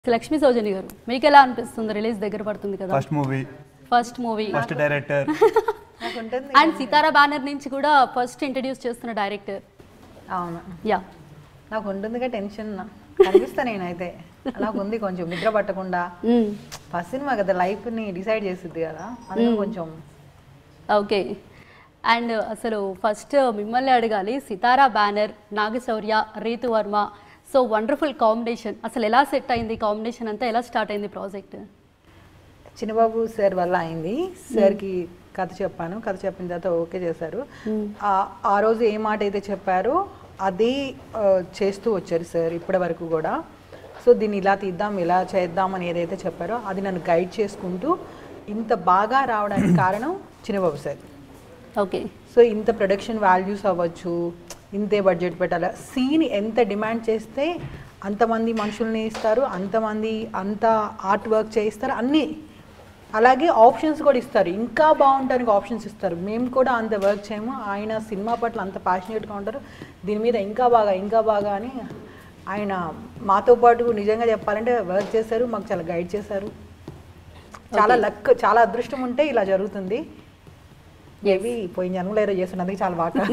లక్ష్మీ సౌజన్య గారు మీకు ఎలా అనిపిస్తుంది రిలీజ్ దగ్గర పడుతుంది కదా first movie first movie first director నాకు ఉంటుంది అండ్ సితారా బ్యానర్ నుంచి కూడా ఫస్ట్ ఇంట్రడ్యూస్ చేస్తున్న డైరెక్టర్ అవును యా నాకు ఉంటుందిగా టెన్షన్ కనిపిస్తా నేనైతే నాకు ఉంది కొంచెం నిద్ర పట్టకుండా ఫస్ట్ సినిమా కదా లైఫ్ ని డిసైడ్ చేసిద్ది కదా అందులో కొంచెం ఓకే అండ్ అసలు ఫస్ట్ మిమ్మల్ని అడగాలి Sithara banner Naga Shaurya Ritu Varma so wonderful combination అసలు ఎలా సెట్ అయింది కాంబినేషన్ అంతా ఎలా స్టార్ట్ అయింది ప్రాజెక్ట్ చిన్నబాబు సార్ వల్ల అయింది సార్కి కథ చెప్పాను కథ చెప్పిన తర్వాత ఓకే చేశారు ఆ- ఆ రోజు ఏ మాట అయితే చెప్పారో అదే ఆ, చేస్తూ వచ్చారు సార్ ఇప్పటి వరకు కూడా సో దీన్ని ఇలా తీద్దాం ఇలా చేద్దాం అని ఏదైతే చెప్పారో అది నన్ను గైడ్ చేసుకుంటూ ఇంత బాగా రావడానికి కారణం చిన్నబాబు సార్ ఓకే సో ఇంత ప్రొడక్షన్ వాల్యూస్ అవ్వచ్చు ఇంతే బడ్జెట్ పెట్టాలి సీన్ ఎంత డిమాండ్ చేస్తే అంతమంది మనుషుల్ని ఇస్తారు అంతమంది అంత ఆర్ట్ వర్క్ చేయిస్తారు అన్నీ అలాగే ఆప్షన్స్ కూడా ఇస్తారు ఇంకా బాగుంటానికి ఆప్షన్స్ ఇస్తారు మేము కూడా అంత వర్క్ చేయము ఆయన సినిమా పట్ల అంత ప్యాషనేట్గా ఉంటారు దీని మీద ఇంకా బాగా ఇంకా బాగా అని ఆయన మాతో పాటు నిజంగా చెప్పాలంటే వర్క్ చేశారు మాకు చాలా గైడ్ చేశారు చాలా లక్ చాలా అదృష్టం ఉంటే ఇలా జరుగుతుంది మేబీ పోయిన జన్మలో ఏదో చేస్తున్నందుకు చాలా బాగా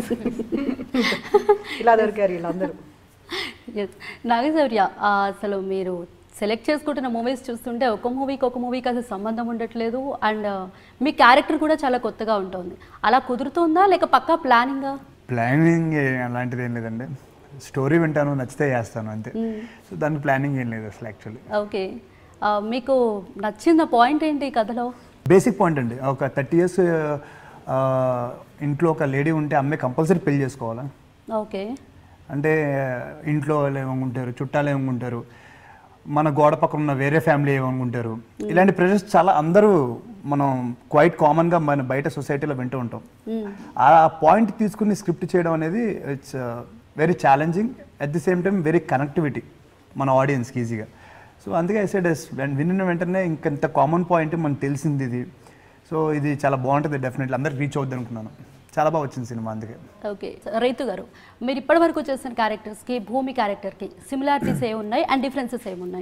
ఇలా దొరికారు వీళ్ళందరూ ఎస్ నాగశౌర్య ఆ, అసలు మీరు సెలెక్ట్ చేసుకుంటున్న మూవీస్ చూస్తుంటే ఒక మూవీకి ఒక మూవీకి అసలు సంబంధం ఉండట్లేదు అండ్ మీ క్యారెక్టర్ కూడా చాలా కొత్తగా ఉంటుంది అలా కుదురుతుందా లేక పక్కా ప్లానింగా ప్లానింగ్ అలాంటిది ఏం లేదండి స్టోరీ వింటాను నచ్చితే చేస్తాను అంతే సో దానికి ప్లానింగ్ ఏం లేదు అసలు యాక్చువల్లీ ఓకే ఆ, మీకు నచ్చిన పాయింట్ ఏంటి ఈ కథలో బేసిక్ పాయింట్ అండి ఒక థర్టీ ఇయర్స్ ఇంట్లో ఒక లేడీ ఉంటే అమ్మాయి కంపల్సరీ పెళ్లి చేసుకోవాలా ఓకే అంటే ఇంట్లో వాళ్ళు ఏమనుకుంటారు చుట్టాలు ఏమనుకుంటారు మన గోడ పక్కన ఉన్న వేరే ఫ్యామిలీ ఏమనుకుంటారు ఇలాంటి ప్రెషర్స్ చాలా అందరూ మనం క్వైట్ కామన్గా మన బయట సొసైటీలో వింటూ ఉంటాం ఆ పాయింట్ తీసుకుని స్క్రిప్ట్ చేయడం అనేది it's very challenging at the same time very connectivity మన ఆడియన్స్కి ఈజీగా సో అందుకే ఐ సైడ్ విన్న వెంటనే ఇంకంత కామన్ పాయింట్ మనకు తెలిసింది ఇది సో ఇది చాలా బాగుంటుంది డెఫినెట్లీ అందరికి రీచ్ అవుద్ది అనుకున్నాను చాలా బాగా వచ్చింది సినిమా అందుకే ఓకే రైతు గారు మీరు ఇప్పటి వరకు చేసిన క్యారెక్టర్స్కి భూమి క్యారెక్టర్కి సిమిలారిటీస్ ఏమున్నాయి అండ్ డిఫరెన్సెస్ ఏమున్నాయి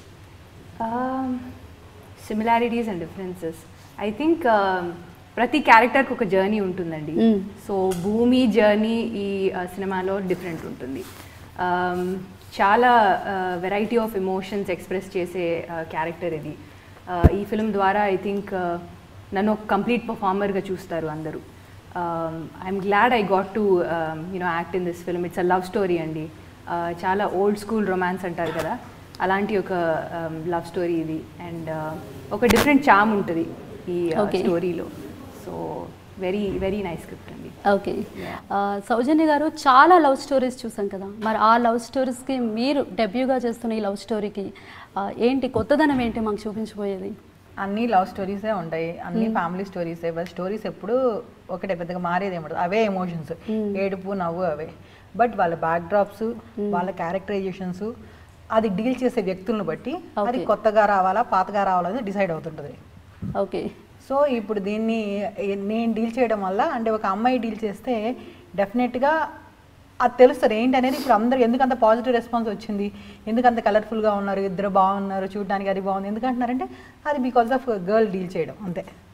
similarities and differences I think ప్రతి క్యారెక్టర్కి ఒక జర్నీ ఉంటుందండి Mm. సో భూమి జర్నీ ఈ uh, సినిమాలో డిఫరెంట్ ఉంటుంది Um, చాలా వెరైటీ ఆఫ్ ఎమోషన్స్ ఎక్స్ప్రెస్ చేసే క్యారెక్టర్ ఇది Uh, ఈ ఫిల్మ్ ద్వారా ఐ థింక్ నన్ను ఒక కంప్లీట్ పర్ఫార్మర్గా చూస్తారు అందరూ I'm glad I got to you know act in this film it's a love story అండి Uh, చాలా ఓల్డ్ స్కూల్ రొమాన్స్ అంటారు కదా అలాంటి ఒక లవ్ స్టోరీ ఇది అండ్ ఒక డిఫరెంట్ చామ్ ఉంటుంది ఈ Okay. స్టోరీలో so very very nice script అండి ఓకే ఆ, సౌజన్య గారు చాలా లవ్ స్టోరీస్ చూసాం కదా మరి ఆ లవ్ స్టోరీస్కి మీరు డెబ్యూగా చేస్తున్న ఈ లవ్ స్టోరీకి ఆ, ఏంటి కొత్తదనం ఏంటి మాకు చూపించబోయేది అన్ని లవ్ స్టోరీసే ఉంటాయి అన్ని ఫ్యామిలీ స్టోరీసే బట్ స్టోరీస్ ఎప్పుడు ఒకటే పెద్దగా మారేది ఏముండదు అవే ఎమోషన్స్ ఏడుపు నవ్వు అవే బట్ వాళ్ళ బ్యాక్ డ్రాప్స్ వాళ్ళ క్యారెక్టరైజేషన్స్ అది డీల్ చేసే వ్యక్తులను బట్టి అది Okay. కొత్తగా రావాలా పాతగా రావాలా అనేది డిసైడ్ అవుతుంటుంది ఓకే సో ఇప్పుడు దీన్ని ఏ- నేను డీల్ చేయడం వల్ల అంటే ఒక అమ్మాయి డీల్ చేస్తే డెఫినెట్గా అది తెలుస్తుంది ఏంటి అనేది ఇప్పుడు అందరూ ఎందుకు అంత పాజిటివ్ రెస్పాన్స్ వచ్చింది ఎందుకు అంత కలర్ఫుల్గా ఉన్నారు ఇద్దరు బాగున్నారు చూడడానికి అది బాగుంది ఎందుకంటున్నారంటే అది బికాస్ ఆఫ్ గర్ల్ డీల్ చేయడం అంతే